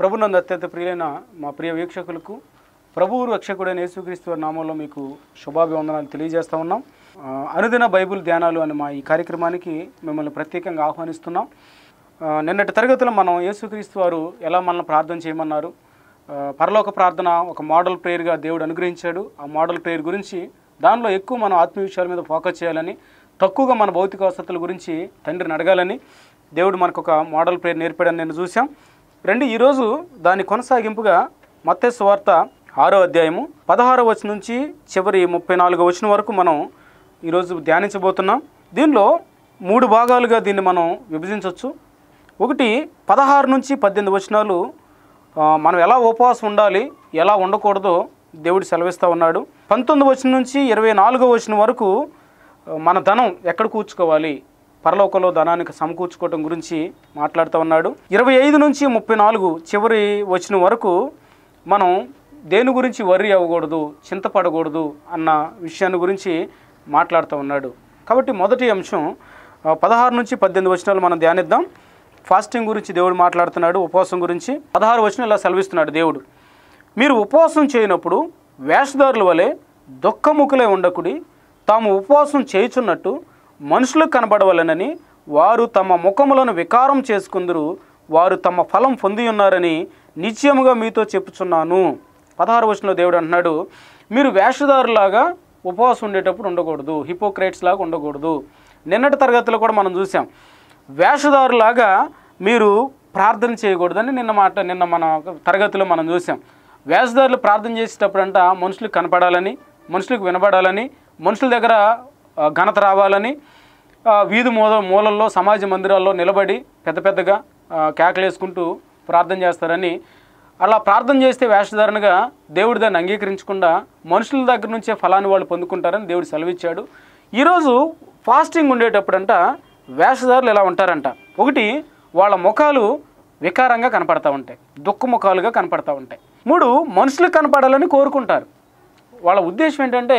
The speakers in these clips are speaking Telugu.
ప్రభునందు అత్యంత ప్రియులైన మా ప్రియ వీక్షకులకు ప్రభువు రక్షకుడైన యేసుక్రీస్తు వారి నామంలో మీకు శుభాభివందనాలు తెలియజేస్తా ఉన్నాం ఆ, అనుదిన బైబిల్ ధ్యానాలు అనే మా ఈ కార్యక్రమానికి మిమ్మల్ని ప్రత్యేకంగా ఆహ్వానిస్తున్నాం ఆ, నిన్నటి తరగతిలో మనం యేసుక్రీస్తు వారు ఎలా మనల్ని ప్రార్థన చేయమన్నారు ఆ, పరలోక ప్రార్థన ఒక మోడల్ ప్రేయర్గా దేవుడు అనుగ్రహించాడు ఆ మోడల్ ప్రేయర్ గురించి దానిలో ఎక్కువ మనం ఆత్మీయ విషయాల మీద ఫోకస్ చేయాలని తక్కువగా మన భౌతిక వసతుల గురించి తండ్రిని అడగాలని దేవుడు మనకు ఒక మోడల్ ప్రేయర్ నేర్పాడని నేను చూసాం రండి ఈరోజు దాని కొనసాగింపుగా మత్తయి సువార్త ఆరో అధ్యాయము పదహారో వచనం నుంచి చివరి ముప్పై నాలుగో వచనం వరకు మనం ఈరోజు ధ్యానించబోతున్నాం దీనిలో మూడు భాగాలుగా దీన్ని మనం విభజించవచ్చు ఒకటి పదహారు నుంచి పద్దెనిమిది వచనాలు ఆ, మనం ఎలా ఉపవాసం ఉండాలి ఎలా ఉండకూడదో దేవుడు సెలవిస్తూ ఉన్నాడు పంతొమ్మిది వచనం నుంచి ఇరవై నాలుగో వచనం వరకు ఆ, మన ధనం ఎక్కడ కూర్చుకోవాలి పరలోకంలో ధనానికి సమకూర్చుకోవటం గురించి మాట్లాడుతూ ఉన్నాడు ఇరవై ఐదు నుంచి ముప్పై నాలుగు చివరి వచ్చిన వరకు మనం దేని గురించి వర్రీ అవ్వకూడదు చింతపడకూడదు అన్న విషయాన్ని గురించి మాట్లాడుతూ ఉన్నాడు కాబట్టి మొదటి అంశం ఆ, పదహారు నుంచి పద్దెనిమిది వచనాలు మనం ధ్యానిద్దాం ఫాస్టింగ్ గురించి దేవుడు మాట్లాడుతున్నాడు ఉపవాసం గురించి పదహారు వచనం ఇలా సెలవిస్తున్నాడు దేవుడు మీరు ఉపవాసం చేయనప్పుడు వేషధారుల వలె దుఃఖముఖులై ఉండకుడి తాము ఉపవాసం చేయుచున్నట్టు మనుషులకు కనబడవలనని వారు తమ ముఖములను వికారం చేసుకుందరు వారు తమ ఫలం పొంది ఉన్నారని నిశ్చయముగా మీతో చెప్పుచున్నాను పదహారు వచనంలో దేవుడు అంటున్నాడు మీరు వేషధారులాగా ఉపవాసం ఉండేటప్పుడు ఉండకూడదు హిపోక్రైట్స్ లాగా ఉండకూడదు నిన్నటి తరగతిలో కూడా మనం చూసాం వేషధారులాగా మీరు ప్రార్థన చేయకూడదని నిన్న మాట నిన్న మన తరగతిలో మనం చూసాం వేషధారులు ప్రార్థన చేసేటప్పుడంట మనుషులకు కనపడాలని మనుషులకు వినబడాలని మనుషుల దగ్గర ఆ, ఘనత రావాలని ఆ, వీధి మూల మూలల్లో సమాజ మందిరాల్లో నిలబడి పెద్ద పెద్దగా ఆ, కేకలేసుకుంటూ ప్రార్థన చేస్తారని అలా ప్రార్థన చేస్తే వేషధారణగా దేవుడు దాన్ని అంగీకరించకుండా మనుషుల దగ్గర నుంచే ఫలాన్ని వాళ్ళు పొందుకుంటారని దేవుడు సెలవిచ్చాడు ఈరోజు ఫాస్టింగ్ ఉండేటప్పుడంట వేషధారులు ఎలా ఉంటారంట ఒకటి వాళ్ళ ముఖాలు వికారంగా కనపడతా ఉంటాయి దుఃఖ ముఖాలుగా కనపడతా ఉంటాయి మూడు మనుషులకు కనపడాలని కోరుకుంటారు వాళ్ళ ఉద్దేశం ఏంటంటే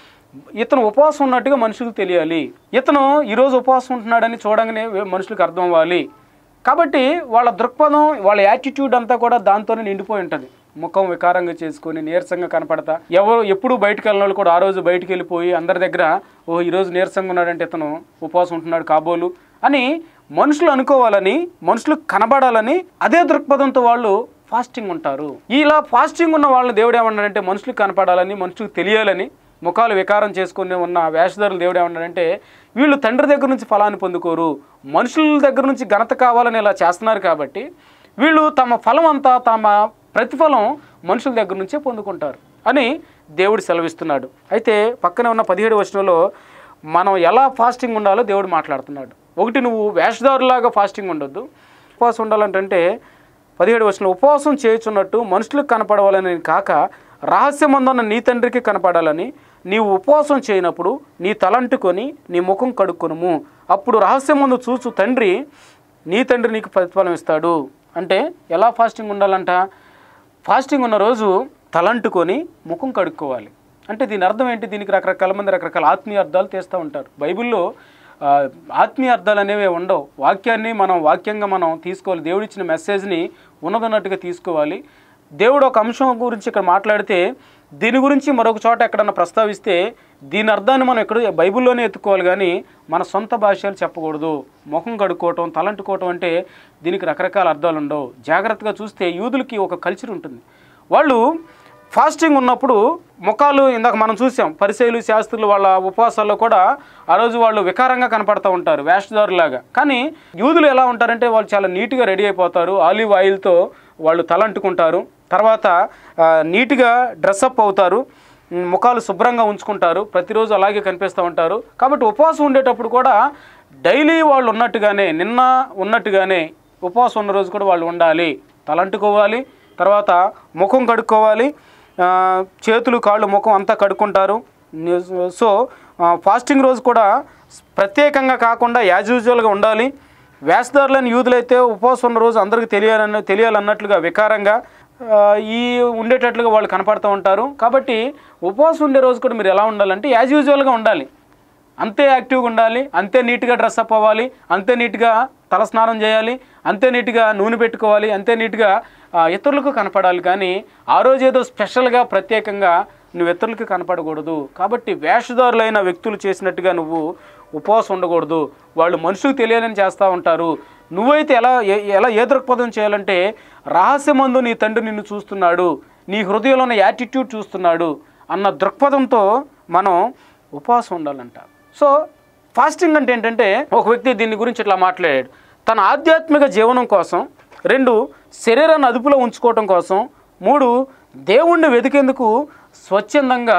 ఇతను ఉపవాసం ఉన్నట్టుగా మనుషులకు తెలియాలి ఇతను ఈరోజు ఉపవాసం ఉంటున్నాడని చూడంగానే వే- మనుషులకు అర్థం అవ్వాలి కాబట్టి వాళ్ళ దృక్పథం వాళ్ళ యాటిట్యూడ్ అంతా కూడా దాంతోనే నిండిపోయి ఉంటుంది ముఖం వికారంగా చేసుకొని నీరసంగా కనపడతా ఎవరు ఎప్పుడు బయటకు వెళ్ళిన వాళ్ళు కూడా ఆ రోజు బయటికి వెళ్ళిపోయి అందరి దగ్గర ఓ ఈరోజు నీరసంగా ఉన్నాడంటే ఇతను ఉపవాసం ఉంటున్నాడు కాబోలు అని మనుషులు అనుకోవాలని మనుషులకు కనబడాలని అదే దృక్పథంతో వాళ్ళు ఫాస్టింగ్ ఉంటారు ఇలా ఫాస్టింగ్ ఉన్న వాళ్ళని దేవుడు ఏమన్నాడంటే మనుషులకు కనపడాలని మనుషులకు తెలియాలని ముఖాలు వికారం చేసుకుని ఉన్న వేషధారులు దేవుడు ఏమన్నాడంటే వీళ్ళు తండ్రి దగ్గర నుంచి ఫలాన్ని పొందుకోరు మనుషుల దగ్గర నుంచి ఘనత కావాలని ఇలా చేస్తున్నారు కాబట్టి వీళ్ళు తమ ఫలం అంతా తమ ప్రతిఫలం మనుషుల దగ్గర నుంచే పొందుకుంటారు అని దేవుడు సెలవిస్తున్నాడు అయితే పక్కనే ఉన్న పదిహేడు వచనంలో మనం ఎలా ఫాస్టింగ్ ఉండాలో దేవుడు మాట్లాడుతున్నాడు ఒకటి నువ్వు వేషధారులాగా ఫాస్టింగ్ ఉండొద్దు ఉపవాసం ఉండాలంటే పదిహేడు వచ్చిన ఉపవాసం చేయుచున్నట్టు మనుషులకు కనపడవాలని కాక రహస్యమందున్న నీ తండ్రికి కనపడాలని నీవు ఉపవాసం చేయనప్పుడు నీ తలంటుకొని నీ ముఖం కడుక్కొనుము అప్పుడు రహస్యమందు చూచు తండ్రి నీ తండ్రి నీకు ప్రతిఫలం ఇస్తాడు అంటే ఎలా ఫాస్టింగ్ ఉండాలంట ఫాస్టింగ్ ఉన్న రోజు తలంటుకొని ముఖం కడుక్కోవాలి అంటే దీని అర్థం ఏంటి దీనికి రకరకాల మంది రకరకాల ఆత్మీయ అర్థాలు తీస్తూ ఉంటారు బైబిల్లో ఆ, ఆత్మీయ అర్థాలు అనేవి ఉండవు వాక్యాన్ని మనం వాక్యంగా మనం తీసుకోవాలి దేవుడు ఇచ్చిన మెసేజ్ని ఉన్నదన్నట్టుగా తీసుకోవాలి దేవుడు ఒక అంశం గురించి ఇక్కడ మాట్లాడితే దీని గురించి మరొక చోట ఎక్కడన్నా ప్రస్తావిస్తే దీని అర్థాన్ని మనం ఎక్కడ బైబిల్లోనే ఎత్తుకోవాలి కానీ మన సొంత భాషలు చెప్పకూడదు ముఖం కడుక్కోవటం తలంటుకోవటం అంటే దీనికి రకరకాల అర్థాలు ఉండవు జాగ్రత్తగా చూస్తే యూదులకి ఒక కల్చర్ ఉంటుంది వాళ్ళు ఫాస్టింగ్ ఉన్నప్పుడు ముఖాలు ఇందాక మనం చూసాం పరిచయలు శాస్త్రులు వాళ్ళ ఉపవాసాల్లో కూడా ఆ రోజు వాళ్ళు వికారంగా కనపడతా ఉంటారు వేషధారులాగా కానీ యూదులు ఎలా ఉంటారంటే వాళ్ళు చాలా నీట్గా రెడీ అయిపోతారు ఆలివ్ ఆయిల్తో వాళ్ళు తలంటుకుంటారు తర్వాత ఆ, నీట్గా డ్రెస్అప్ అవుతారు ఉమ్, ముఖాలు శుభ్రంగా ఉంచుకుంటారు ప్రతిరోజు అలాగే కనిపిస్తూ ఉంటారు కాబట్టి ఉపవాసం ఉండేటప్పుడు కూడా డైలీ వాళ్ళు ఉన్నట్టుగానే నిన్న ఉన్నట్టుగానే ఉపవాసం ఉన్న రోజు కూడా వాళ్ళు ఉండాలి తలంటుకోవాలి తర్వాత ముఖం కడుక్కోవాలి ఆ, చేతులు కాళ్ళు ముఖం అంతా కడుక్కుంటారు ని- సో ఆ, ఫాస్టింగ్ రోజు కూడా ప్రత్యేకంగా కాకుండా యాజ్ యూజువల్గా ఉండాలి వేషధారులని యూదులైతే ఉపవాసం ఉన్న రోజు అందరికీ తెలియాలన్న తెలియాలన్నట్లుగా వికారంగా ఆ, ఈ ఉండేటట్లుగా వాళ్ళు కనపడుతూ ఉంటారు కాబట్టి ఉపవాసం ఉండే రోజు కూడా మీరు ఎలా ఉండాలంటే యాజ్ యూజువల్గా ఉండాలి అంతే యాక్టివ్గా ఉండాలి అంతే నీట్గా డ్రెస్ అప్ అవ్వాలి అంతే నీట్గా తలస్నానం చేయాలి అంతే నీట్గా నూనె పెట్టుకోవాలి అంతే నీట్గా ఆ, ఇతరులకు కనపడాలి కానీ ఆ రోజు ఏదో స్పెషల్గా ప్రత్యేకంగా నువ్వు ఇతరులకు కనపడకూడదు కాబట్టి వేషధారులైన వ్యక్తులు చేసినట్టుగా నువ్వు ఉపవాసం ఉండకూడదు వాళ్ళు మనుషులకు తెలియాలని చేస్తూ ఉంటారు నువ్వైతే ఎలా ఏ- ఎలా ఏ దృక్పథం చేయాలంటే రహస్యమందు నీ తండ్రి నిన్ను చూస్తున్నాడు నీ హృదయంలో ఉన్న యాటిట్యూడ్ చూస్తున్నాడు అన్న దృక్పథంతో మనం ఉపవాసం ఉండాలంట సో ఫాస్టింగ్ అంటే ఏంటంటే ఒక వ్యక్తి దీని గురించి ఇట్లా మాట్లాడాడు తన ఆధ్యాత్మిక జీవనం కోసం రెండు శరీరాన్ని అదుపులో ఉంచుకోవటం కోసం మూడు దేవుణ్ణి వెతికేందుకు స్వచ్ఛందంగా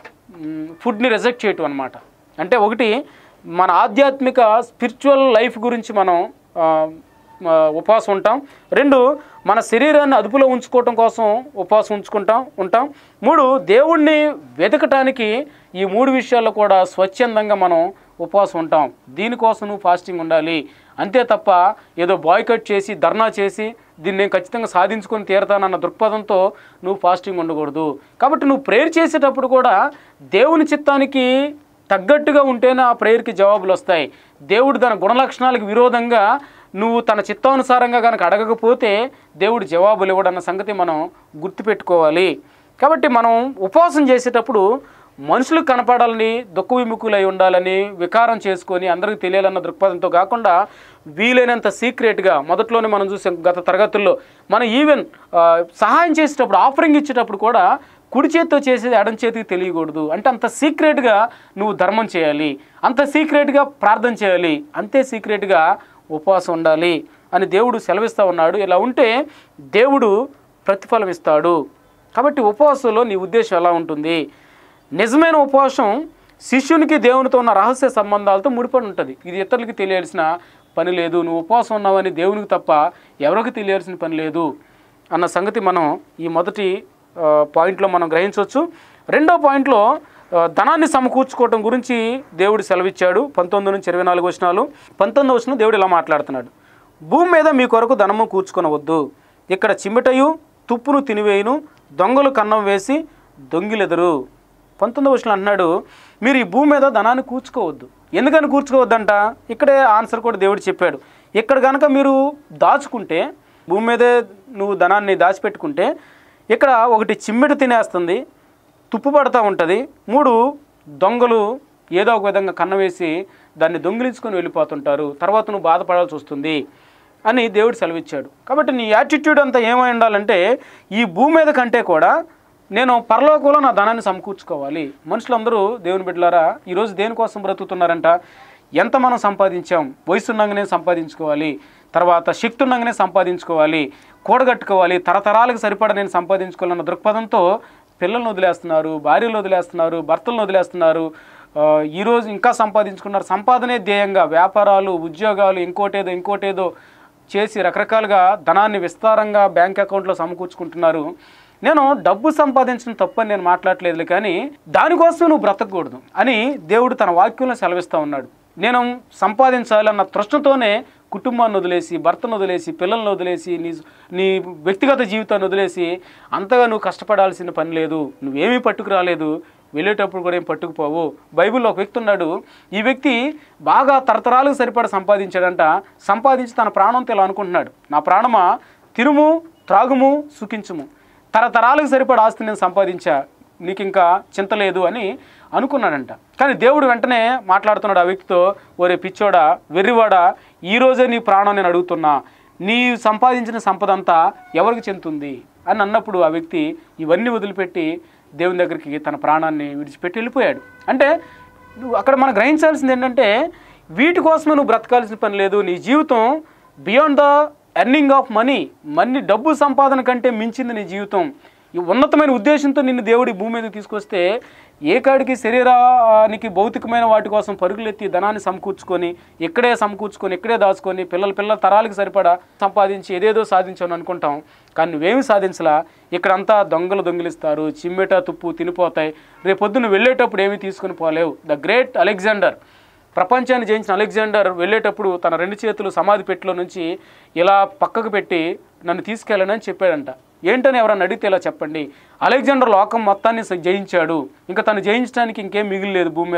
మ్, ఫుడ్ని రిజెక్ట్ చేయటం అనమాట అంటే ఒకటి మన ఆధ్యాత్మిక స్పిరిచువల్ లైఫ్ గురించి మనం ఆ, ఆ, ఉపవాసం ఉంటాం రెండు మన శరీరాన్ని అదుపులో ఉంచుకోవటం కోసం ఉపవాసం ఉంచుకుంటాం ఉంటాం మూడు దేవుణ్ణి వెతకటానికి ఈ మూడు విషయాల్లో కూడా స్వచ్ఛందంగా మనం ఉపవాసం ఉంటాం దీనికోసం నువ్వు ఫాస్టింగ్ ఉండాలి అంతే తప్ప ఏదో బాయ్కట్ చేసి ధర్నా చేసి దీన్ని నేను ఖచ్చితంగా సాధించుకొని తీరతానన్న దృక్పథంతో నువ్వు ఫాస్టింగ్ ఉండకూడదు కాబట్టి నువ్వు ప్రేయర్ చేసేటప్పుడు కూడా దేవుని చిత్తానికి తగ్గట్టుగా ఉంటేనే ఆ ప్రేయర్కి జవాబులు వస్తాయి దేవుడు తన గుణలక్షణాలకు విరోధంగా నువ్వు తన చిత్తానుసారంగా కనుక అడగకపోతే దేవుడు జవాబులు ఇవ్వడన్న సంగతి మనం గుర్తుపెట్టుకోవాలి కాబట్టి మనం ఉపవాసం చేసేటప్పుడు మనుషులకు కనపడాలని దుఃఖ విముఖులై ఉండాలని వికారం చేసుకొని అందరికీ తెలియాలన్న దృక్పథంతో కాకుండా వీలైనంత సీక్రెట్గా మొదట్లోనే మనం చూసాం గత తరగతుల్లో మనం ఈవెన్ ఆ, సహాయం చేసేటప్పుడు ఆఫరింగ్ ఇచ్చేటప్పుడు కూడా కుడి చేతితో చేసేది ఎడం చేతికి తెలియకూడదు అంటే అంత సీక్రెట్గా నువ్వు ధర్మం చేయాలి అంత సీక్రెట్గా ప్రార్థన చేయాలి అంతే సీక్రెట్గా ఉపవాసం ఉండాలి అని దేవుడు సెలవిస్తూ ఉన్నాడు ఇలా ఉంటే దేవుడు ప్రతిఫలం ఇస్తాడు కాబట్టి ఉపవాసంలో నీ ఉద్దేశం ఎలా ఉంటుంది నిజమైన ఉపవాసం శిష్యునికి దేవునితో ఉన్న రహస్య సంబంధాలతో ముడిపడి ఉంటుంది ఇది ఇతరులకి తెలియాల్సిన పని లేదు నువ్వు ఉపవాసం ఉన్నావని దేవునికి తప్ప ఎవరికి తెలియాల్సిన పని లేదు అన్న సంగతి మనం ఈ మొదటి ఆ, పాయింట్లో మనం గ్రహించవచ్చు రెండో పాయింట్లో ఆ, ధనాన్ని సమకూర్చుకోవటం గురించి దేవుడు సెలవిచ్చాడు పంతొమ్మిది నుంచి ఇరవై నాలుగు వచనాలు పంతొమ్మిది వచనం దేవుడు ఇలా మాట్లాడుతున్నాడు భూమి మీద మీ కొరకు ధనము కూర్చుకొనవద్దు ఇక్కడ చిమ్మిటయు తుప్పును తినివేయును దొంగలు కన్నం వేసి దొంగిలెదరు పంతొమ్మిది వచనం అంటున్నాడు మీరు ఈ భూమి మీద ధనాన్ని కూర్చుకోవద్దు ఎందుకని కూర్చుకోవద్దంట ఇక్కడే ఆన్సర్ కూడా దేవుడు చెప్పాడు ఇక్కడ కనుక మీరు దాచుకుంటే భూమి మీదే నువ్వు ధనాన్ని దాచిపెట్టుకుంటే ఇక్కడ ఒకటి చిమ్మెట తినేస్తుంది తుప్పు పడతా ఉంటుంది మూడు దొంగలు ఏదో ఒక విధంగా కన్నవేసి దాన్ని దొంగిలించుకొని వెళ్ళిపోతుంటారు తర్వాత నువ్వు బాధపడాల్సి వస్తుంది అని దేవుడు సెలవిచ్చాడు కాబట్టి నీ యాటిట్యూడ్ అంతా ఏమై ఉండాలంటే ఈ భూమి మీద కంటే కూడా నేను పరలోకంలో నా ధనాన్ని సమకూర్చుకోవాలి మనుషులందరూ దేవుని బిడ్డలారా ఈరోజు దేనికోసం బ్రతుకుతున్నారంట ఎంత మనం సంపాదించాం వయసు ఉన్నంగానే సంపాదించుకోవాలి తర్వాత శక్తి ఉన్నంగానే సంపాదించుకోవాలి కూడగట్టుకోవాలి తరతరాలకు సరిపడా నేను సంపాదించుకోవాలన్న దృక్పథంతో పిల్లల్ని వదిలేస్తున్నారు భార్యలు వదిలేస్తున్నారు భర్తలను వదిలేస్తున్నారు ఆ, ఈరోజు ఇంకా సంపాదించుకున్నారు సంపాదనే ధ్యేయంగా వ్యాపారాలు ఉద్యోగాలు ఇంకోటేదో ఇంకోటేదో చేసి రకరకాలుగా ధనాన్ని విస్తారంగా బ్యాంక్ అకౌంట్లో సమకూర్చుకుంటున్నారు నేను డబ్బు సంపాదించడం తప్పని నేను మాట్లాడలేదు కానీ దానికోసం నువ్వు బ్రతకూడదు అని దేవుడు తన వాక్యంలో సెలవిస్తూ ఉన్నాడు నేను సంపాదించాలన్న తృష్ణతోనే కుటుంబాన్ని వదిలేసి భర్తను వదిలేసి పిల్లల్ని వదిలేసి నీ నీ వ్యక్తిగత జీవితాన్ని వదిలేసి అంతగా నువ్వు కష్టపడాల్సిన పని లేదు నువ్వేమీ పట్టుకురాలేదు వెళ్ళేటప్పుడు కూడా ఏం పట్టుకుపోవు బైబిల్లో ఒక వ్యక్తి ఉన్నాడు ఈ వ్యక్తి బాగా తరతరాలకు సరిపడా సంపాదించాడంట సంపాదించి తన ప్రాణంతో ఇలా అనుకుంటున్నాడు నా ప్రాణమా తిరుము త్రాగుము సుఖించుము తరతరాలకు సరిపడా ఆస్తి నేను సంపాదించా నీకు ఇంకా చింత లేదు అని అనుకున్నాడంట కానీ దేవుడు వెంటనే మాట్లాడుతున్నాడు ఆ వ్యక్తితో ఒరే పిచ్చోడా వెర్రివాడా ఈ రోజే నీ ప్రాణం నేను అడుగుతున్నా నీ సంపాదించిన సంపద అంతా ఎవరికి చెందుతుంది అని అన్నప్పుడు ఆ వ్యక్తి ఇవన్నీ వదిలిపెట్టి దేవుని దగ్గరికి తన ప్రాణాన్ని విడిచిపెట్టి వెళ్ళిపోయాడు అంటే నువ్వు అక్కడ మనం గ్రహించాల్సింది ఏంటంటే వీటి కోసమే నువ్వు బ్రతకాల్సిన పని లేదు నీ జీవితం beyond the earning of money money డబ్బు సంపాదన కంటే మించింది నీ జీవితం ఈ ఉన్నతమైన ఉద్దేశంతో నిన్ను దేవుడి భూమి మీదకి తీసుకొస్తే ఏ కాడికి శరీరానికి భౌతికమైన వాటి కోసం పరుగులెత్తి ధనాన్ని సమకూర్చుకొని ఇక్కడే సమకూర్చుకొని ఇక్కడే దాచుకొని పిల్లల పిల్లల తరాలకు సరిపడా సంపాదించి ఏదేదో సాధించాను అనుకుంటాం కానీ నువ్వేమి సాధించలా ఇక్కడంతా దొంగలు దొంగిలిస్తారు చిమ్మెట తుప్పు తినిపోతాయి రేపొద్దున వెళ్ళేటప్పుడు ఏమీ తీసుకొని పోలేవు ద గ్రేట్ అలెగ్జాండర్ ప్రపంచాన్ని జయించిన అలెగ్జాండర్ వెళ్ళేటప్పుడు తన రెండు చేతులు సమాధి పెట్టిలో నుంచి ఇలా పక్కకు పెట్టి నన్ను తీసుకెళ్ళనని చెప్పాడంట ఏంటని ఎవరన్నా అడిగితే ఇలా చెప్పండి అలెగ్జాండర్ లోకం మొత్తాన్ని స- జయించాడు ఇంకా తను జయించడానికి ఇంకేం మిగిలిలేదు భూమి మీద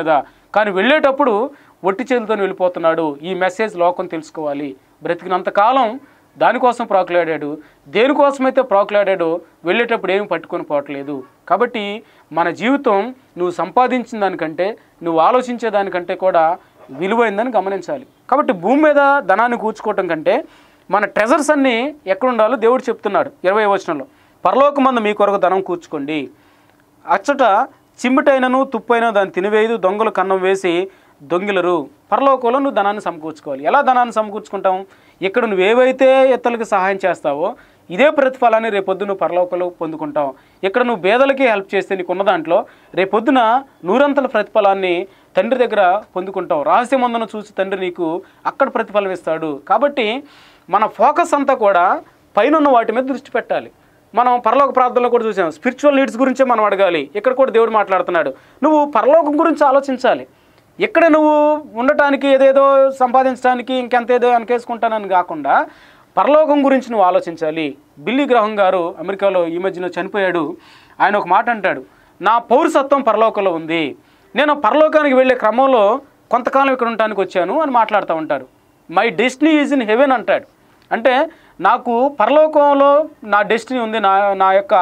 కానీ వెళ్ళేటప్పుడు ఒట్టి చేతులతో వెళ్ళిపోతున్నాడు ఈ మెసేజ్ లోకం తెలుసుకోవాలి బ్రతికినంత కాలం దానికోసం ప్రాకులాడాడు దేనికోసమైతే ప్రాకులాడాడో వెళ్ళేటప్పుడు ఏమి పట్టుకొని పోవట్లేదు కాబట్టి మన జీవితం నువ్వు సంపాదించిన దానికంటే నువ్వు ఆలోచించే దానికంటే కూడా విలువైందని గమనించాలి కాబట్టి భూమి మీద ధనాన్ని కూర్చుకోవటం కంటే మన ట్రెజర్స్ అన్నీ ఎక్కడ ఉండాలో దేవుడు చెప్తున్నాడు ఇరవై వచనంలో పరలోకమందు మీ కొరకు ధనం కూర్చుకోండి అచ్చట చిమ్మిటైనను తుప్పైన దాన్ని తినివేయదు దొంగలు కన్నం వేసి దొంగిలరు పరలోకంలో నువ్వు ధనాన్ని సమకూర్చుకోవాలి ఎలా ధనాన్ని సమకూర్చుకుంటాం ఇక్కడ నువ్వు ఏవైతే ఇతరులకు సహాయం చేస్తావో ఇదే ప్రతిఫలాన్ని రేపొద్దు నువ్వు పరలోకంలో పొందుకుంటావు ఇక్కడ నువ్వు పేదలకి హెల్ప్ చేస్తే నీకున్న దాంట్లో రేపొద్దున నూరంతల ప్రతిఫలాన్ని తండ్రి దగ్గర పొందుకుంటావు రహస్యమందును చూసి తండ్రి నీకు అక్కడ ప్రతిఫలం ఇస్తాడు కాబట్టి మన ఫోకస్ అంతా కూడా పైన వాటి మీద దృష్టి పెట్టాలి మనం పరలోక ప్రార్థనలో కూడా చూసాం స్పిరిచువల్ నీడ్స్ గురించే మనం అడగాలి ఇక్కడ కూడా దేవుడు మాట్లాడుతున్నాడు నువ్వు పరలోకం గురించి ఆలోచించాలి ఇక్కడ నువ్వు ఉండటానికి ఏదేదో సంపాదించడానికి ఇంకెంత ఏదో వెనకేసుకుంటానని కాకుండా పరలోకం గురించి నువ్వు ఆలోచించాలి బిల్లీ గ్రహం గారు అమెరికాలో ఈ మధ్యన చనిపోయాడు ఆయన ఒక మాట అంటాడు నా పౌరసత్వం పరలోకంలో ఉంది నేను పరలోకానికి వెళ్ళే క్రమంలో కొంతకాలం ఇక్కడ ఉండటానికి వచ్చాను అని మాట్లాడుతూ ఉంటారు my destiny is in heaven అంటాడు అంటే నాకు పరలోకంలో నా డెస్టినీ ఉంది నా నా యొక్క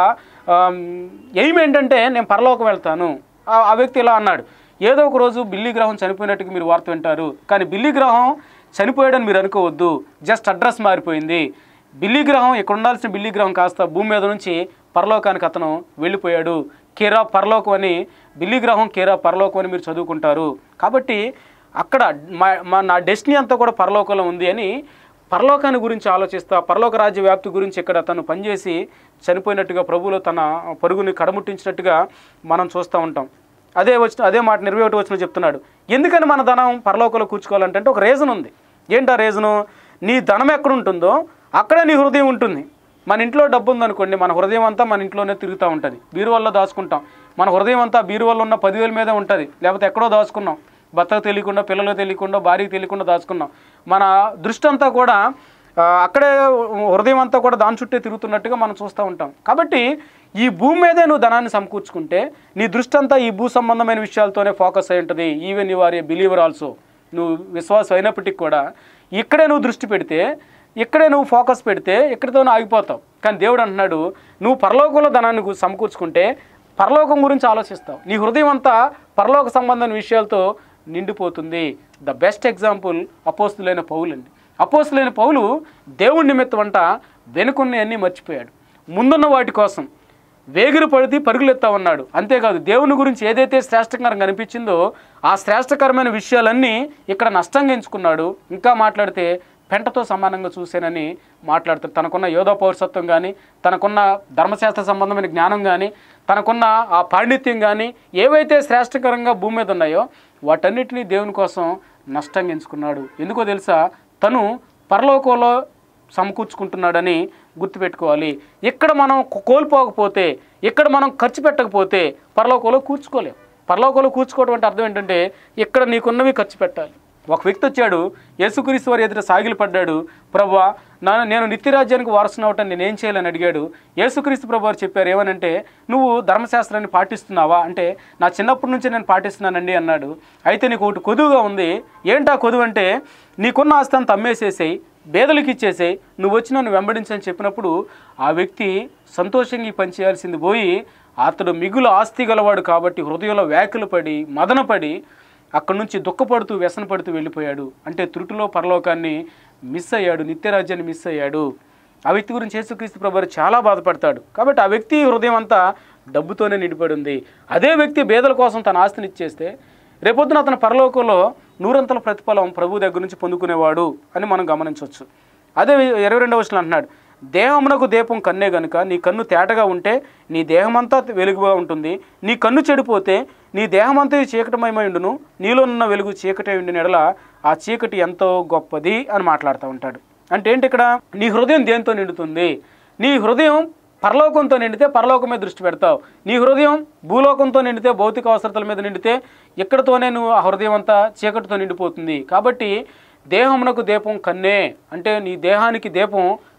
ఎయిమ్ ఏంటంటే నేను పరలోకం వెళ్తాను ఆ- ఆ వ్యక్తి ఇలా అన్నాడు ఏదో ఒక రోజు బిల్లీ గ్రహం చనిపోయినట్టుగా మీరు వార్త వింటారు కానీ బిల్లీ గ్రహం చనిపోయాడని మీరు అనుకోవద్దు జస్ట్ అడ్రస్ మారిపోయింది బిల్లీ గ్రహం ఇక్కడ ఉండాల్సిన బిల్లీ గ్రహం కాస్త భూమి మీద నుంచి పరలోకానికి అతను వెళ్ళిపోయాడు కేరా పరలోకం అని బిల్లీ గ్రహం కేరా పరలోకం అని మీరు చదువుకుంటారు కాబట్టి అక్కడ మా మా- నా డెస్టినీ అంతా కూడా పరలోకంలో ఉంది అని పరలోకాన్ని గురించి ఆలోచిస్తా పరలోక రాజ్య వ్యాప్తి గురించి ఇక్కడ తను పనిచేసి చనిపోయినట్టుగా ప్రభువులో తన పరుగుని కడముట్టించినట్టుగా మనం చూస్తూ ఉంటాం అదే వచ్చిన అదే మాట ఇరవై ఒకటి వచ్చిన చెప్తున్నాడు ఎందుకని మన ధనం పరలోకంలో కూర్చుకోవాలంటే ఒక రీజన్ ఉంది ఏంటి ఆ రీజను నీ ధనం ఎక్కడ ఉంటుందో అక్కడే నీ హృదయం ఉంటుంది మన ఇంట్లో డబ్బు ఉందనుకోండి మన హృదయం అంతా మన ఇంట్లోనే తిరుగుతూ ఉంటుంది బీరువాల్లో దాచుకుంటాం మన హృదయం అంతా బీరువాల్లో ఉన్న పదివేల మీదే ఉంటుంది లేకపోతే ఎక్కడో దాచుకున్నాం భర్తకు తెలియకుండా పిల్లలకు తెలియకుండా భార్యకు తెలియకుండా దాచుకున్నాం మన దృష్టి అంతా కూడా ఆ, అక్కడే హృదయం అంతా కూడా దాని చుట్టే తిరుగుతున్నట్టుగా మనం చూస్తూ ఉంటాం కాబట్టి ఈ భూమి మీదే నువ్వు ధనాన్ని సమకూర్చుకుంటే నీ దృష్టి అంతా ఈ భూ సంబంధమైన విషయాలతోనే ఫోకస్ అయి ఉంటుంది even you are a believer also నువ్వు విశ్వాసం అయినప్పటికీ కూడా ఇక్కడే నువ్వు దృష్టి పెడితే ఇక్కడే నువ్వు ఫోకస్ పెడితే ఇక్కడితోనే ఆగిపోతావు కానీ దేవుడు అంటున్నాడు నువ్వు పరలోకంలో ధనాన్ని గు- సమకూర్చుకుంటే పరలోకం గురించి ఆలోచిస్తావు నీ హృదయం అంతా పరలోక సంబంధమైన విషయాలతో నిండిపోతుంది ద బెస్ట్ ఎగ్జాంపుల్ అపోస్తులైన పౌలండి అపోస్తులైన పౌలు దేవుడి నిమిత్తం అంట వెనుకున్నవన్నీ మర్చిపోయాడు ముందున్న వాటి కోసం వేగిరి పడితే పరుగులెత్తా ఉన్నాడు అంతేకాదు దేవుని గురించి ఏదైతే శ్రేష్టకరంగా కనిపించిందో ఆ శ్రేష్టకరమైన విషయాలన్నీ ఇక్కడ నష్టంగా ఎంచుకున్నాడు ఇంకా మాట్లాడితే పెంటతో సమానంగా చూశానని మాట్లాడుతాడు తనకున్న యోధా పౌరసత్వం కానీ తనకున్న ధర్మశాస్త్ర సంబంధమైన జ్ఞానం కానీ తనకున్న ఆ పాండిత్యం కానీ ఏవైతే శ్రేష్టకరంగా భూమి మీద ఉన్నాయో వాటన్నిటినీ దేవుని కోసం నష్టంగా ఎంచుకున్నాడు ఎందుకో తెలుసా తను పరలోకంలో సమకూర్చుకుంటున్నాడని గుర్తుపెట్టుకోవాలి ఇక్కడ మనం కో- కోల్పోకపోతే ఇక్కడ మనం ఖర్చు పెట్టకపోతే పరలోకంలో కూర్చుకోలేం పరలోకంలో కూర్చుకోవడం అంటే అర్థం ఏంటంటే ఇక్కడ నీకున్నవి ఖర్చు పెట్టాలి ఒక వ్యక్తి వచ్చాడు యేసుక్రీస్తు వారి ఎదుట సాగిలు పడ్డాడు ప్రభా నా నేను నిత్యరాజ్యానికి వారసుని అవటం నేను ఏం చేయాలని అడిగాడు యేసుక్రీస్తు ప్రభు వారు చెప్పారు ఏమనంటే నువ్వు ధర్మశాస్త్రాన్ని పాటిస్తున్నావా అంటే నా చిన్నప్పటి నుంచి నేను పాటిస్తున్నానండి అన్నాడు అయితే నీకు ఒకటి కొదువుగా ఉంది ఏంటా కొదువు అంటే నీకున్న ఆస్తి అంతా అమ్మేసేసేయి బేదలకు ఇచ్చేసేయి నువ్వు వచ్చి నన్ను వెంబడించని చెప్పినప్పుడు ఆ వ్యక్తి సంతోషంగా ఈ పని చేయాల్సింది పోయి అతడు మిగులు ఆస్తి గలవాడు కాబట్టి హృదయంలో వ్యాకులు పడి మదనపడి అక్కడి నుంచి దుఃఖపడుతూ వ్యసన పడుతూ వెళ్ళిపోయాడు అంటే త్రుటిలో పరలోకాన్ని మిస్ అయ్యాడు నిత్యరాజ్యాన్ని మిస్ అయ్యాడు ఆ వ్యక్తి గురించి యేసుక్రీస్తు ప్రభు వారు చాలా బాధపడతాడు కాబట్టి ఆ వ్యక్తి హృదయం అంతా డబ్బుతోనే నిండిపడి ఉంది అదే వ్యక్తి బేదల కోసం తన ఆస్తిని ఇచ్చేస్తే రేపొద్దున అతను పరలోకంలో నూరంతల ప్రతిఫలం ప్రభు దగ్గర నుంచి పొందుకునేవాడు అని మనం గమనించవచ్చు అదే ఇరవై రెండవ వచనం అంటున్నాడు దేహమునకు దీపం కన్నే గనుక నీ కన్ను తేటగా ఉంటే నీ దేహమంతా వెలుగుగా ఉంటుంది నీ కన్ను చెడిపోతే నీ దేహమంతా చీకటమయమై ఉండును నీలో ఉన్న వెలుగు చీకటి ఉండిన ఎడల ఆ చీకటి ఎంతో గొప్పది అని మాట్లాడుతూ ఉంటాడు అంటే ఏంటి ఇక్కడ నీ హృదయం దేంతో నిండుతుంది నీ హృదయం పరలోకంతో నిండితే పరలోకం మీద దృష్టి పెడతావు నీ హృదయం భూలోకంతో నిండితే భౌతిక అవసరతల మీద నిండితే ఇక్కడతోనే నువ్వు ఆ హృదయం అంతా చీకటితో నిండిపోతుంది కాబట్టి దేహమునకు దీపం కన్నే అంటే నీ దేహానికి దీపం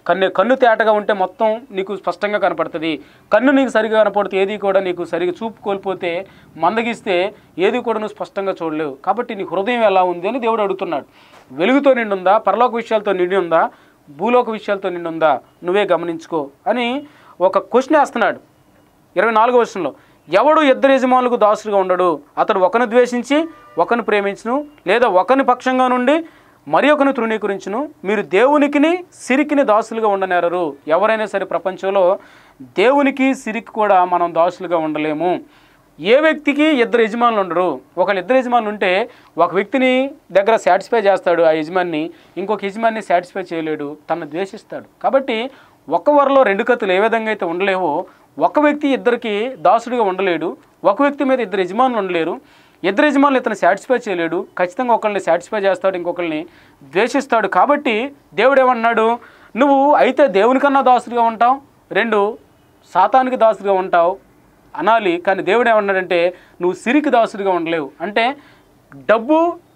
కన్ను కన్ను తేటగా ఉంటే మొత్తం నీకు స్పష్టంగా కనపడుతుంది కన్ను నీకు సరిగా కనపడితే ఏది కూడా నీకు సరిగా చూపు కోల్పోతే మందగిస్తే ఏది కూడా నువ్వు స్పష్టంగా చూడలేవు కాబట్టి నీ హృదయం ఎలా ఉంది అని దేవుడు అడుగుతున్నాడు వెలుగుతో నిండి ఉందా పరలోక విషయాలతో నిండి ఉందా భూలోక విషయాలతో నిండి ఉందా నువ్వే గమనించుకో అని ఒక క్వశ్చన్ వేస్తున్నాడు ఇరవై నాలుగో వర్షంలో ఎవడు ఇద్దరు యజమానులకు దాసుడుగా ఉండడు అతడు ఒకని ద్వేషించి ఒకని ప్రేమించును లేదా ఒకని పక్షంగా నుండి మరి ఒకని తృణీకరించును మీరు దేవునికిని సిరికిని దాసులుగా ఉండనేరరు ఎవరైనా సరే ప్రపంచంలో దేవునికి సిరికి కూడా మనం దాసులుగా ఉండలేము ఏ వ్యక్తికి ఇద్దరు యజమానులు ఉండరు ఒకళ్ళు ఇద్దరు యజమానులు ఉంటే ఒక వ్యక్తిని దగ్గర సాటిస్ఫై చేస్తాడు ఆ యజమాని ఇంకొక యజమాని సాటిస్ఫై చేయలేడు తను ద్వేషిస్తాడు కాబట్టి ఒక్క వరలో రెండు కత్తులు ఏ విధంగా అయితే ఉండలేవో ఒక వ్యక్తి ఇద్దరికి దాసుడిగా ఉండలేడు ఒక వ్యక్తి మీద ఇద్దరు యజమానులు ఉండలేరు ఇద్దరు యజమానులు ఇతను సాటిస్ఫై చేయలేడు ఖచ్చితంగా ఒకళ్ళని సాటిస్ఫై చేస్తాడు ఇంకొకరిని ద్వేషిస్తాడు కాబట్టి దేవుడు ఏమన్నాడు నువ్వు అయితే దేవునికన్నా దాసుడిగా ఉంటావు రెండు సాతానికి దాసుడిగా ఉంటావు అనాలి కానీ దేవుడు ఏమన్నాడంటే నువ్వు సిరికి దాసుడిగా ఉండలేవు అంటే డబ్బు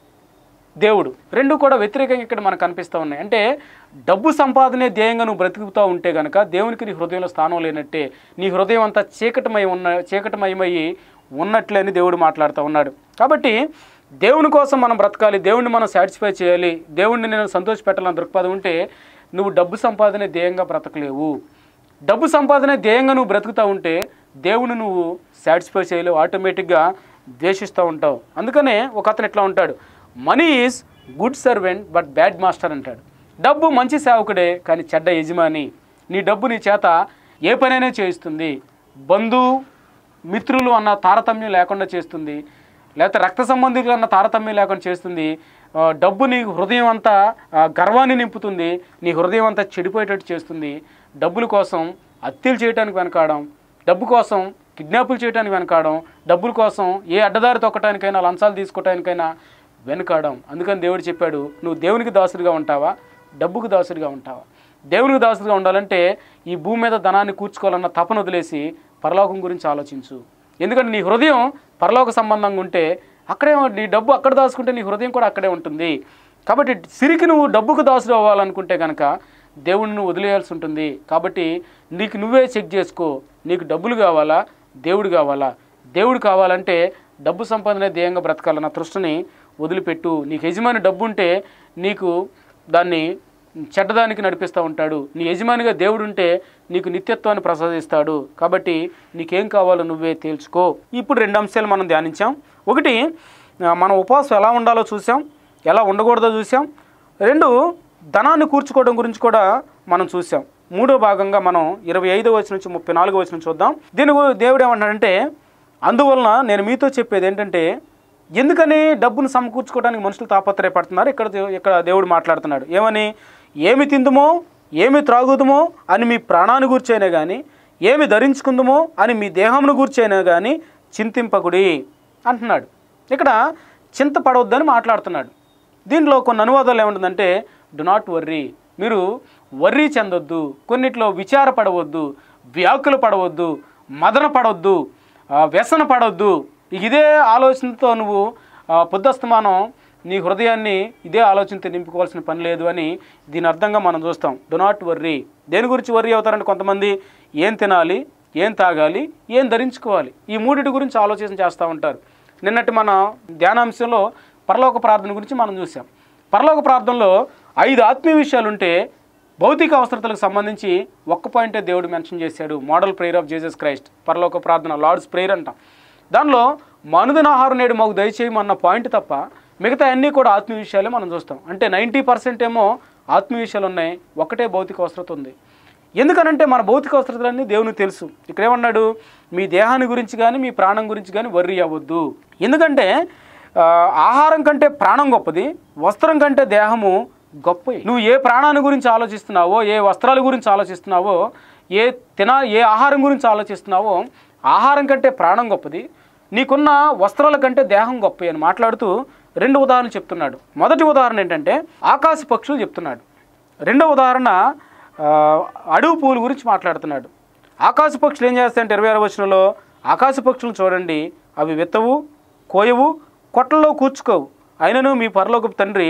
దేవుడు రెండు కూడా వ్యతిరేకంగా ఇక్కడ మనకు కనిపిస్తూ ఉన్నాయి అంటే డబ్బు సంపాదనే ధ్యేయంగా నువ్వు బ్రతుకుతూ ఉంటే కనుక దేవునికి నీ హృదయంలో స్థానం లేనట్టే నీ హృదయం అంతా చీకటమై ఉన్న చీకటమయమయ్యి ఉన్నట్లే అని దేవుడు మాట్లాడుతూ ఉన్నాడు కాబట్టి దేవుని కోసం మనం బ్రతకాలి దేవుడిని మనం సాటిస్ఫై చేయాలి దేవుడిని నేను సంతోషపెట్టాలని దృక్పథం ఉంటే నువ్వు డబ్బు సంపాదనే ధ్యేయంగా బ్రతకలేవు డబ్బు సంపాదన ధ్యేయంగా నువ్వు బ్రతుకుతూ ఉంటే దేవుని నువ్వు సాటిస్ఫై చేయలేవు ఆటోమేటిక్గా ద్వేషిస్తూ ఉంటావు అందుకనే ఒక అతను ఇట్లా ఉంటాడు money is good servant but bad master అంటాడు డబ్బు మంచి సేవకుడే కానీ చెడ్డ యజమాని నీ డబ్బు నీ చేత ఏ పనైనా చేయిస్తుంది బంధువు మిత్రులు అన్న తారతమ్యం లేకుండా చేస్తుంది లేకపోతే రక్త సంబంధికులు అన్న తారతమ్యం లేకుండా చేస్తుంది ఆ, డబ్బు నీ హృదయం అంతా ఆ, గర్వాన్ని నింపుతుంది నీ హృదయం అంతా చెడిపోయేటట్టు చేస్తుంది డబ్బుల కోసం హత్యలు చేయడానికి వెనకాడడం డబ్బు కోసం కిడ్నాపులు చేయడానికి వెనకాడడం డబ్బుల కోసం ఏ అడ్డదారి తొక్కటానికైనా లంచాలు తీసుకోవటానికైనా వెనకాడడం అందుకని దేవుడు చెప్పాడు నువ్వు దేవునికి దాసుడిగా ఉంటావా డబ్బుకు దాసుడిగా ఉంటావా దేవునికి దాసుడిగా ఉండాలంటే ఈ భూమి మీద ధనాన్ని కూర్చుకోవాలన్న తపన వదిలేసి పరలోకం గురించి ఆలోచించు ఎందుకంటే నీ హృదయం పరలోక సంబంధంగా ఉంటే అక్కడే నీ డబ్బు అక్కడ దాచుకుంటే నీ హృదయం కూడా అక్కడే ఉంటుంది కాబట్టి సిరికి నువ్వు డబ్బుకు దాసుడు అవ్వాలనుకుంటే కనుక దేవుడిని నువ్వు వదిలేయాల్సి ఉంటుంది కాబట్టి నీకు నువ్వే చెక్ చేసుకో నీకు డబ్బులు కావాలా దేవుడు కావాలా దేవుడు కావాలంటే డబ్బు సంపాదన ధ్యేయంగా బ్రతకాలన్న తృష్టిని వదిలిపెట్టు నీకు యజమాని డబ్బు ఉంటే నీకు దాన్ని చెడ్డదానికి నడిపిస్తూ ఉంటాడు నీ యజమానిగా దేవుడు ఉంటే నీకు నిత్యత్వాన్ని ప్రసాదిస్తాడు కాబట్టి నీకేం కావాలో నువ్వే తేల్చుకో ఇప్పుడు రెండు అంశాలు మనం ధ్యానించాం ఒకటి ఆ, మన ఉపవాసం ఎలా ఉండాలో చూసాం ఎలా ఉండకూడదో చూసాం రెండు ధనాన్ని కూర్చుకోవడం గురించి కూడా మనం చూసాం మూడో భాగంగా మనం ఇరవై ఐదో వచ్చి నుంచి ముప్పై నాలుగో వచ్చి నుంచి చూద్దాం దీని గు- దేవుడు ఏమంటాడంటే అందువలన నేను మీతో చెప్పేది ఏంటంటే ఎందుకని డబ్బును సమకూర్చుకోవడానికి మనుషులు తాపత్రయపడుతున్నారు ఇక్కడ దేవు- ఇక్కడ దేవుడు మాట్లాడుతున్నాడు ఏమని ఏమి తిందుమో ఏమి త్రాగుదుమో అని మీ ప్రాణాన్ని గూర్చైనా కానీ ఏమి ధరించుకుందుమో అని మీ దేహమును గూర్చైనా కానీ చింతింపకుడి అంటున్నాడు ఇక్కడ చింతపడవద్దని మాట్లాడుతున్నాడు దీంట్లో కొన్ని అనువాదాలు ఏముంటుందంటే డు నాట్ వర్రీ మీరు వర్రీ చెందొద్దు కొన్నిట్లో విచారపడవద్దు వ్యాకులు పడవద్దు మదన పడవద్దు ఆ, వ్యసన పడవద్దు ఇదే ఆలోచనతో నువ్వు ఆ, పొద్దస్తమానం నీ హృదయాన్ని ఇదే ఆలోచనతో నింపుకోవాల్సిన పని లేదు అని దీని అర్థంగా మనం చూస్తాం డు నాట్ వర్రీ దేని గురించి వర్రీ అవుతారంటే కొంతమంది ఏం తినాలి ఏం తాగాలి ఏం ధరించుకోవాలి ఈ మూడిటి గురించి ఆలోచన చేస్తూ ఉంటారు నిన్నటి మన ధ్యానాంశంలో పరలోక ప్రార్థన గురించి మనం చూసాం పరలోక ప్రార్థనలో ఐదు ఆత్మీయ విషయాలు ఉంటే భౌతిక అవసరతలకు సంబంధించి ఒక్క పాయింటే దేవుడు మెన్షన్ చేశాడు model prayer of Jesus Christ పరలోక ప్రార్థన లార్డ్స్ ప్రేయర్ అంటాం దానిలో మనుదిన ఆహారం నేడు మాకు దయచేయమన్న పాయింట్ తప్ప మిగతా అన్నీ కూడా ఆత్మీయ విషయాలే మనం చూస్తాం అంటే నైంటీ పర్సెంట్ ఏమో ఆత్మీయ విషయాలు ఉన్నాయి ఒకటే భౌతిక అవసరత ఉంది ఎందుకనంటే మన భౌతిక అవసరతలన్నీ దేవునికి తెలుసు ఇక్కడ ఏమన్నాడు మీ దేహాన్ని గురించి కానీ మీ ప్రాణం గురించి కానీ వర్రీ అవ్వద్దు ఎందుకంటే ఆ, ఆహారం కంటే ప్రాణం గొప్పది వస్త్రం కంటే దేహము గొప్ప నువ్వు ఏ ప్రాణాన్ని గురించి ఆలోచిస్తున్నావో ఏ వస్త్రాల గురించి ఆలోచిస్తున్నావో ఏ తినా ఏ ఆహారం గురించి ఆలోచిస్తున్నావో ఆహారం కంటే ప్రాణం గొప్పది నీకున్న వస్త్రాల కంటే దేహం గొప్ప అని మాట్లాడుతూ రెండు ఉదాహరణలు చెప్తున్నాడు మొదటి ఉదాహరణ ఏంటంటే ఆకాశ పక్షులు చెప్తున్నాడు రెండవ ఉదాహరణ ఆ, అడవి పూల గురించి మాట్లాడుతున్నాడు ఆకాశ పక్షులు ఏం చేస్తాయంటే ఇరవై ఆరు వచనంలో ఆకాశ పక్షులను చూడండి అవి విత్తవు కోయవు కొట్లలో కూర్చుకోవు అయినను మీ పరలోకపు తండ్రి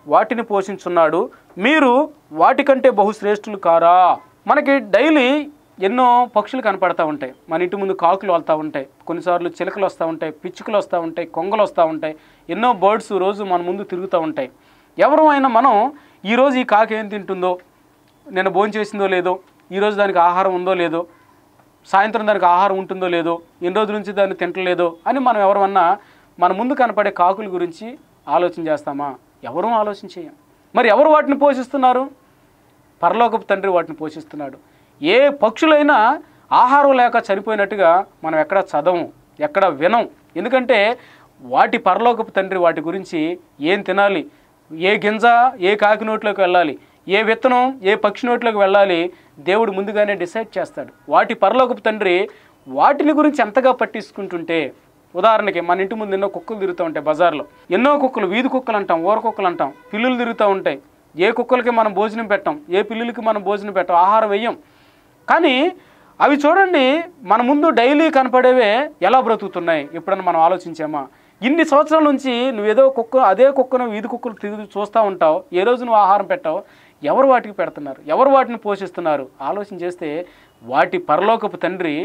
వాటిని పోషించున్నాడు మీరు వాటికంటే బహుశ్రేష్ఠులు కారా మనకి డైలీ ఎన్నో పక్షులు కనపడతా ఉంటాయి మన ఇంటి ముందు కాకులు వస్తూ ఉంటాయి కొన్నిసార్లు చిలకలు వస్తూ ఉంటాయి పిచ్చుకలు వస్తూ ఉంటాయి కొంగలు వస్తూ ఉంటాయి ఎన్నో బర్డ్స్ రోజు మన ముందు తిరుగుతూ ఉంటాయి ఎవరు అయినా మనం ఈరోజు ఈ కాకి ఏం తింటుందో నేను భోజనం చేసిందో లేదో ఈరోజు దానికి ఆహారం ఉందో లేదో సాయంత్రం దానికి ఆహారం ఉంటుందో లేదో ఎన్ని రోజుల నుంచి దాన్ని తింటలేదో అని మనం ఎవరమన్నా మన ముందు కనపడే కాకుల గురించి ఆలోచన చేస్తామా ఎవరూ ఆలోచన చేయం మరి ఎవరు వాటిని పోషిస్తున్నారు పరలోకపు తండ్రి వాటిని పోషిస్తున్నాడు ఏ పక్షులైనా ఆహారం లేక చనిపోయినట్టుగా మనం ఎక్కడ చదవం ఎక్కడ వినం ఎందుకంటే వాటి పరలోకపు తండ్రి వాటి గురించి ఏం తినాలి ఏ గింజ ఏ కాకి నోట్లోకి వెళ్ళాలి ఏ విత్తనం ఏ పక్షి నోట్లోకి వెళ్ళాలి దేవుడు ముందుగానే డిసైడ్ చేస్తాడు వాటి పరలోకపు తండ్రి వాటిని గురించి ఎంతగా పట్టించుకుంటుంటే ఉదాహరణకి మన ఇంటి ముందు ఎన్నో కుక్కలు తిరుగుతూ ఉంటాయి బజార్లో ఎన్నో కుక్కలు వీధి కుక్కలు అంటాం ఊర కుక్కలు అంటాం పిల్లులు తిరుగుతూ ఉంటాయి ఏ కుక్కలకి మనం భోజనం పెట్టాం ఏ పిల్లులకి మనం భోజనం పెట్టాం ఆహారం వేయం కానీ అవి చూడండి మన ముందు డైలీ కనపడేవే ఎలా బ్రతుకుతున్నాయి ఎప్పుడన్నా మనం ఆలోచించామా ఇన్ని సంవత్సరాల నుంచి నువ్వేదో కుక్క అదే కుక్కను వీధి కుక్కలు తిరిగి చూస్తూ ఉంటావు ఏ రోజు నువ్వు ఆహారం పెట్టావు ఎవరు వాటికి పెడుతున్నారు ఎవరు వాటిని పోషిస్తున్నారు ఆలోచన చేస్తే వాటి పరలోకపు తండ్రి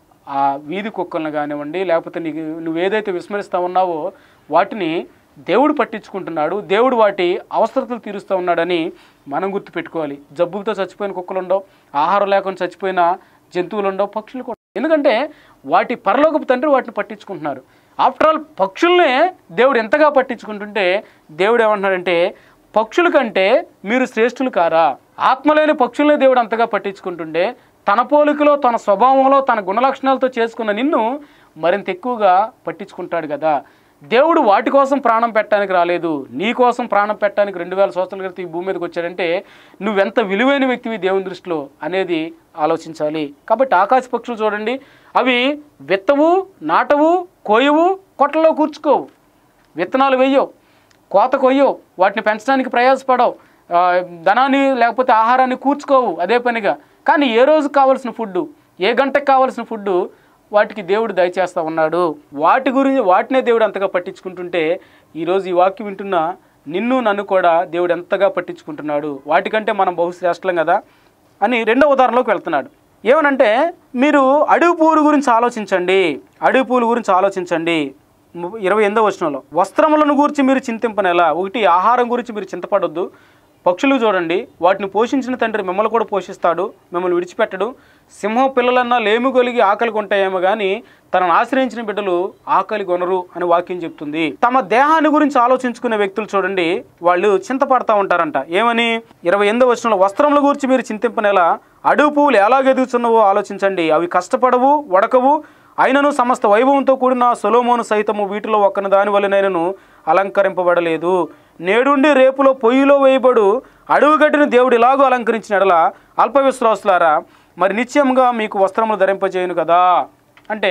ఆ వీధి కుక్కలను కానివ్వండి లేకపోతే నీకు నువ్వు ఏదైతే విస్మరిస్తూ ఉన్నావో వాటిని దేవుడు పట్టించుకుంటున్నాడు దేవుడు వాటి అవసరతలు తీరుస్తూ ఉన్నాడని మనం గుర్తుపెట్టుకోవాలి జబ్బులతో చచ్చిపోయిన కుక్కలు ఉండవు ఆహారం లేకుండా చచ్చిపోయిన జంతువులు ఉండవు పక్షులు కూడా ఎందుకంటే వాటి పరలోకపు తండ్రి వాటిని పట్టించుకుంటున్నారు ఆఫ్టర్ ఆల్ పక్షుల్నే దేవుడు ఎంతగా పట్టించుకుంటుంటే దేవుడు ఏమంటున్నాడంటే పక్షుల కంటే మీరు శ్రేష్ఠులు కారా ఆత్మలేని పక్షుల్ని దేవుడు అంతగా పట్టించుకుంటుంటే తన పోలికలో తన స్వభావంలో తన గుణలక్షణాలతో చేసుకున్న నిన్ను మరింత ఎక్కువగా పట్టించుకుంటాడు కదా దేవుడు వాటి కోసం ప్రాణం పెట్టడానికి రాలేదు నీ కోసం ప్రాణం పెట్టడానికి రెండు వేల సంవత్సరాల క్రితం ఈ భూమి మీదకి వచ్చాడంటే నువ్వెంత విలువైన వ్యక్తివి దేవుని దృష్టిలో అనేది ఆలోచించాలి కాబట్టి ఆకాశ పక్షులు చూడండి అవి విత్తవు నాటవు కోయవు కొట్టలో కూర్చుకోవు విత్తనాలు వేయవు కోత కొయ్యవు వాటిని పెంచడానికి ప్రయాసపడవు ఆ, ధనాన్ని లేకపోతే ఆహారాన్ని కూర్చుకోవు అదే పనిగా కానీ ఏ రోజు కావాల్సిన ఫుడ్ ఏ గంటకు కావాల్సిన ఫుడ్ వాటికి దేవుడు దయచేస్తా ఉన్నాడు వాటి గురించి వాటినే దేవుడు అంతగా పట్టించుకుంటుంటే ఈరోజు ఈ వాక్యం వింటున్న నిన్ను నన్ను కూడా దేవుడు ఎంతగా పట్టించుకుంటున్నాడు వాటికంటే మనం బహుశ్రేష్టం కదా అని రెండో ఉదాహరణలోకి వెళ్తున్నాడు ఏమనంటే మీరు అడవి పూలు గురించి ఆలోచించండి అడవి పూలు గురించి ఆలోచించండి ము- ఇరవై ఎనిమిదో వచనంలో వస్త్రములను గురించి మీరు చింతింపనేలా ఒకటి ఆహారం గురించి మీరు చింతపడొద్దు పక్షులు చూడండి వాటిని పోషించిన తండ్రి మిమ్మల్ని కూడా పోషిస్తాడు మిమ్మల్ని విడిచిపెట్టడు సింహం పిల్లలన్నా లేము కలిగి ఆకలి కొంటాయేమో కానీ తనను ఆశ్రయించిన బిడ్డలు ఆకలి కొనరు అని వాక్యం చెప్తుంది తమ దేహాన్ని గురించి ఆలోచించుకునే వ్యక్తులు చూడండి వాళ్ళు చింతపడతా ఉంటారంట ఏమని ఇరవై ఎనిమిదో వచనంలో వస్త్రముల గురించి మీరు చింతింపనేలా అడుగు పువ్వులు ఎలాగెదుగుతున్నావో ఆలోచించండి అవి కష్టపడవు వడకవు అయినను సమస్త వైభవంతో కూడిన సొలోమోను సైతము వీటిలో ఒక్కని దాని వలనైనను అలంకరింపబడలేదు నేడుండి రేపులో పొయ్యిలో వేయబడు అడుగుగడ్డిని దేవుడు ఇలాగూ అలంకరించిన ఎడల అల్ప విశ్వాసులారా మరి నిత్యంగా మీకు వస్త్రములు ధరింపజేయను కదా అంటే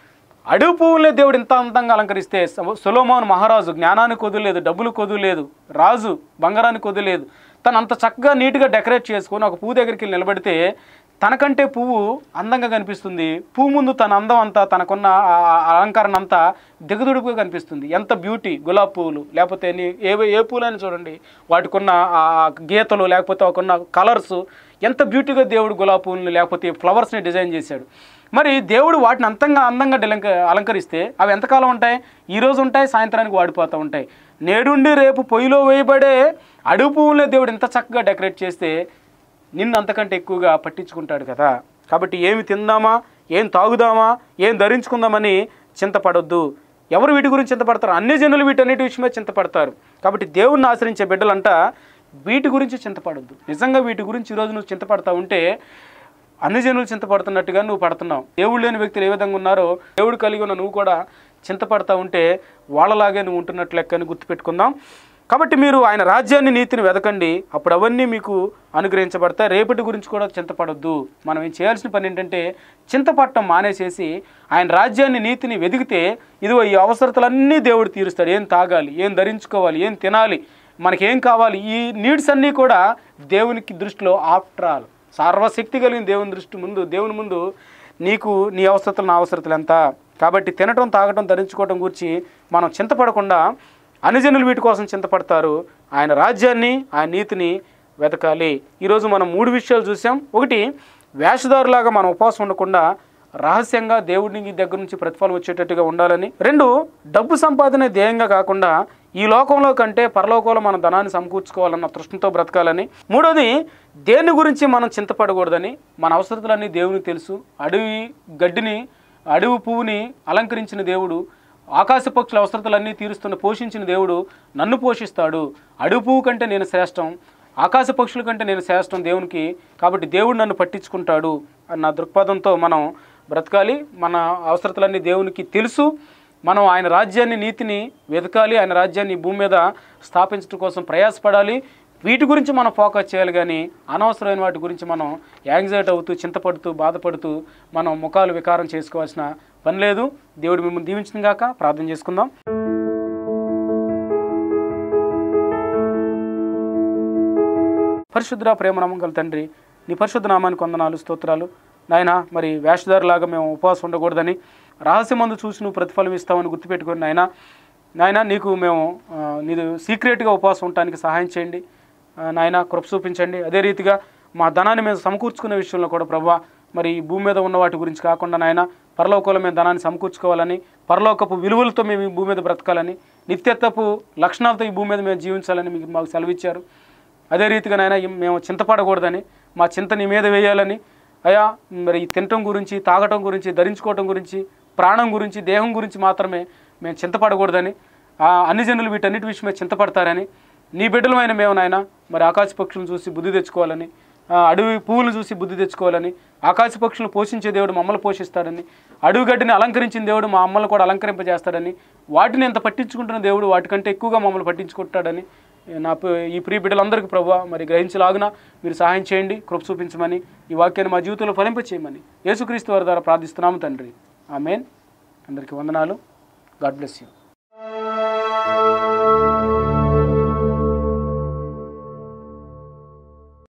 అడుగు పువ్వులే దేవుడు ఇంత అందంగా అలంకరిస్తే సొ- సొలొమోను మహారాజు జ్ఞానానికి కొదులేదు డబ్బులు కొదులేదు రాజు బంగారానికి కొదులేదు తను అంత చక్కగా నీట్గా డెకరేట్ చేసుకొని ఒక పువ్వు దగ్గరికి వెళ్ళి నిలబడితే తనకంటే పువ్వు అందంగా కనిపిస్తుంది పువ్వు ముందు తన అందం అంతా తనకున్న ఆ ఆ అలంకరణ అంతా దిగదుడుపుగా కనిపిస్తుంది ఎంత బ్యూటీ గులాబ్ పువ్వులు లేకపోతే నీ- ఏ ఏ పూలైనా చూడండి వాటికున్న ఆ గీతలు లేకపోతే ఒకన్న కలర్స్ ఎంత బ్యూటీగా దేవుడు గులాబ్ పువ్వుల్ని లేకపోతే ఫ్లవర్స్ని డిజైన్ చేశాడు మరి దేవుడు వాటిని అంతంగా అందంగా డిలంక అలంకరిస్తే అవి ఎంతకాలం ఉంటాయి ఈ రోజు ఉంటాయి సాయంత్రానికి వాడిపోతూ ఉంటాయి నేడుండి రేపు పొయ్యిలో వేయబడే అడుగు పువ్వులనే దేవుడు ఎంత చక్కగా డెకరేట్ చేస్తే నిన్ను అంతకంటే ఎక్కువగా పట్టించుకుంటాడు కదా కాబట్టి ఏమి తిందామా ఏం తాగుదామా ఏం ధరించుకుందామని చింతపడొద్దు ఎవరు వీటి గురించి చింతపడతారు అన్ని జనులు వీటన్నిటి విషయమే చింతపడతారు కాబట్టి దేవుణ్ణి ఆశ్రయించే బిడ్డలంట వీటి గురించి చింతపడొద్దు నిజంగా వీటి గురించి ఈరోజు నువ్వు చింతపడతా ఉంటే అన్ని జనులు చింతపడుతున్నట్టుగా నువ్వు పడుతున్నావు దేవుడు లేని వ్యక్తులు ఏ విధంగా ఉన్నారో దేవుడు కలిగి ఉన్న నువ్వు కూడా చింతపడతా ఉంటే వాళ్ళలాగే నువ్వు ఉంటున్నట్లు లెక్కని గుర్తుపెట్టుకుందాం కాబట్టి మీరు ఆయన రాజ్యాన్ని నీతిని వెతకండి అప్పుడు అవన్నీ మీకు అనుగ్రహించబడతాయి రేపటి గురించి కూడా చింతపడొద్దు మనం ఏం చేయాల్సిన పని ఏంటంటే చింతపడటం మానేసేసి ఆయన రాజ్యాన్ని నీతిని వెతికితే ఇదిగో ఈ అవసరతలన్నీ దేవుడు తీరుస్తాడు ఏం తాగాలి ఏం ధరించుకోవాలి ఏం తినాలి మనకేం కావాలి ఈ నీడ్స్ అన్నీ కూడా దేవునికి దృష్టిలో ఆఫ్టర్ ఆల్ సర్వశక్తి కలిగిన దేవుని దృష్టి ముందు దేవుని ముందు నీకు నీ అవసరతలు నా అవసరతలు ఎంత కాబట్టి తినటం తాగటం ధరించుకోవటం గురించి మనం చింతపడకుండా అనుజనులు వీటి కోసం చింతపడతారు ఆయన రాజ్యాన్ని ఆయన నీతిని వెతకాలి ఈరోజు మనం మూడు విషయాలు చూసాం ఒకటి వేషధారులాగా మనం ఉపవాసం ఉండకుండా రహస్యంగా దేవుడికి దగ్గర నుంచి ప్రతిఫలం వచ్చేటట్టుగా ఉండాలని రెండు డబ్బు సంపాదన ధ్యేయంగా కాకుండా ఈ లోకంలో కంటే పరలోకంలో మన ధనాన్ని సమకూర్చుకోవాలన్న తృష్ణతో బ్రతకాలని మూడోది దేని గురించి మనం చింతపడకూడదని మన అవసరతలన్నీ దేవునికి తెలుసు అడవి గడ్డిని అడవి పువ్వుని అలంకరించిన దేవుడు ఆకాశ పక్షుల అవసరతలన్నీ తీరుస్తున్న పోషించిన దేవుడు నన్ను పోషిస్తాడు అడవి పువ్వు కంటే నేను శ్రేష్టం ఆకాశ పక్షుల కంటే నేను శ్రేష్టం దేవునికి కాబట్టి దేవుడు నన్ను పట్టించుకుంటాడు అన్న దృక్పథంతో మనం బ్రతకాలి మన అవసరతలన్నీ దేవునికి తెలుసు మనం ఆయన రాజ్యాన్ని నీతిని వెతకాలి ఆయన రాజ్యాన్ని ఈ భూమి మీద స్థాపించడం కోసం ప్రయాసపడాలి వీటి గురించి మనం ఫోకస్ చేయాలి కానీ అనవసరమైన వాటి గురించి మనం యాంగ్జైటీ అవుతూ చింతపడుతూ బాధపడుతూ మనం ముఖాలు వికారం చేసుకోవాల్సిన పని లేదు దేవుడు మిమ్మల్ని దీవించిన గాక ప్రార్థన చేసుకుందాం పరిశుద్ధ ప్రేమ నమ్మకం తండ్రి నీ పరిశుద్ధ నామానికి వందనాలు స్తోత్రాలు నాయన మరి వేషధారులాగా మేము ఉపవాసం ఉండకూడదని రహస్యమందు చూసి నువ్వు ప్రతిఫలం ఇస్తామని గుర్తుపెట్టుకొని నాయన నాయన నీకు మేము ఆ, నీదు సీక్రెట్గా ఉపవాసం ఉండటానికి సహాయం చేయండి ఆ, నాయన కృప చూపించండి అదే రీతిగా మా ధనాన్ని మేము సమకూర్చుకునే విషయంలో కూడా ప్రభా మరి ఈ భూమి మీద ఉన్న వాటి గురించి కాకుండా నాయన పరలోకంలో మేము ధనాన్ని సమకూర్చుకోవాలని పరలోకపు విలువలతో మేము ఈ భూమి మీద బ్రతకాలని నిత్యత్వపు లక్షణాలతో ఈ భూమి మీద మేము జీవించాలని మీకు మాకు సెలవిచ్చారు అదే రీతిగా నాయన ఈ- మేము చింతపడకూడదని మా చింత నీ మీద వేయాలని అయా మరి ఈ తినటం గురించి తాగటం గురించి ధరించుకోవటం గురించి ప్రాణం గురించి దేహం గురించి మాత్రమే మేము చింతపడకూడదని ఆ అన్ని జనులు వీటన్నిటి విషయమే చింతపడతారని నీ బిడ్డలమైన మేము నాయన మరి ఆకాశ పక్షులను చూసి బుద్ధి తెచ్చుకోవాలని ఆ అడవి పువ్వులను చూసి బుద్ధి తెచ్చుకోవాలని ఆకాశ పక్షులను పోషించే దేవుడు మమ్మల్ని పోషిస్తాడని అడవి గడ్డిని అలంకరించిన దేవుడు మా అమ్మల్ని కూడా అలంకరింపజేస్తాడని వాటిని ఎంత పట్టించుకుంటున్న దేవుడు వాటికంటే ఎక్కువగా మమ్మల్ని పట్టించుకుంటాడని నా ప- ఈ ప్రియ బిడ్డలందరికీ ప్రభు మరి గ్రహించలాగున మీరు సహాయం చేయండి కృప చూపించమని ఈ వాక్యాన్ని మా జీవితంలో ఫలింపచేయమని యేసుక్రీస్తు వారి ద్వారా ప్రార్థిస్తున్నాము తండ్రి ఆమెన్ అందరికీ వందనాలు గాడ్ బ్లెస్ యూ